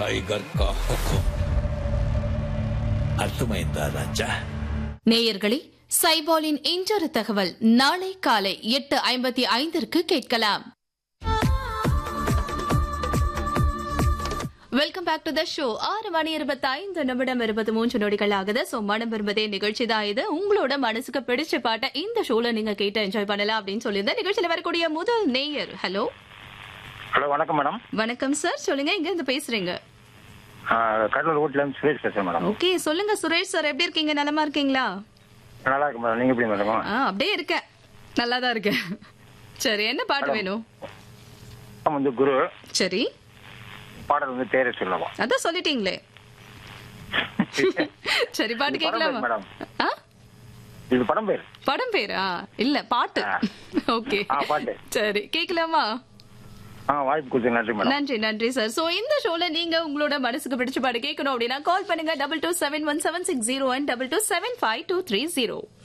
Tiger का हुक्म అర్థమైందా రాజా நேயர்களே சைபாலின் இன்றொரு தகவல் நாளை காலை எட்டு ஐம்பத்தி ஐந்திற்கு கேட்கலாம் welcome back to the show ஆறு மணி இருபத்தி ஐந்து நிமிடம் இருபத்தி மூன்று நொடிகள் ஆகுது சோ மனம் விரும்பதே நிகழ்ச்சி தான் இது உங்களோட மனசுக்கு பிடிச்ச பாட்டை இந்த ஷோல நீங்க கேட்டு என்ஜாய் பண்ணலாம் அப்படின்னு சொல்லியிருந்தேன் நிகழ்ச்சியில வரக்கூடிய முதல் நேயர் ஹலோ ஹலோ வணக்கம் மேடம் வணக்கம் சார் சொல்லுங்க எங்க இருந்து பேசுறீங்க ஆ, கடலூர் ரோட்ல இருந்து சுரேஷ் பேசுறேன் மேடம் ஓகே சொல்லுங்க சுரேஷ் சார் எப்படி இருக்கீங்க நலமா இருக்கீங்களா நல்லா இருக்கு மேடம் நீங்க எப்படி மேடம் ஆ அப்படியே இருக்கேன் நல்லா தான் இருக்கேன் சரி என்ன பாட்டு வேணும் படம் வந்து குரு சரி பாடல் வந்து பேரை சொல்லலாம் அதான் சொல்லிட்டீங்களே சரி பாட்டு இது படம் கேட்கலாமா பேர் மேடம். ஆ இது படம் பேர் படம் பேரா இல்ல பாட்டு ஆ. ஓகே ஆ, பாட்டு. சரி கேட்கலாமா ஆ வாய்ப்பு கொடுத்து நன்றி மேடம் நன்றி நன்றி சார் சோ இந்த ஷோல நீங்க உங்களோட மனசுக்கு பிடிச்ச பாட்டு கேட்கணும் அப்படின்னா கால் பண்ணுங்க double two seven one seven six zero one double two seven five two three zero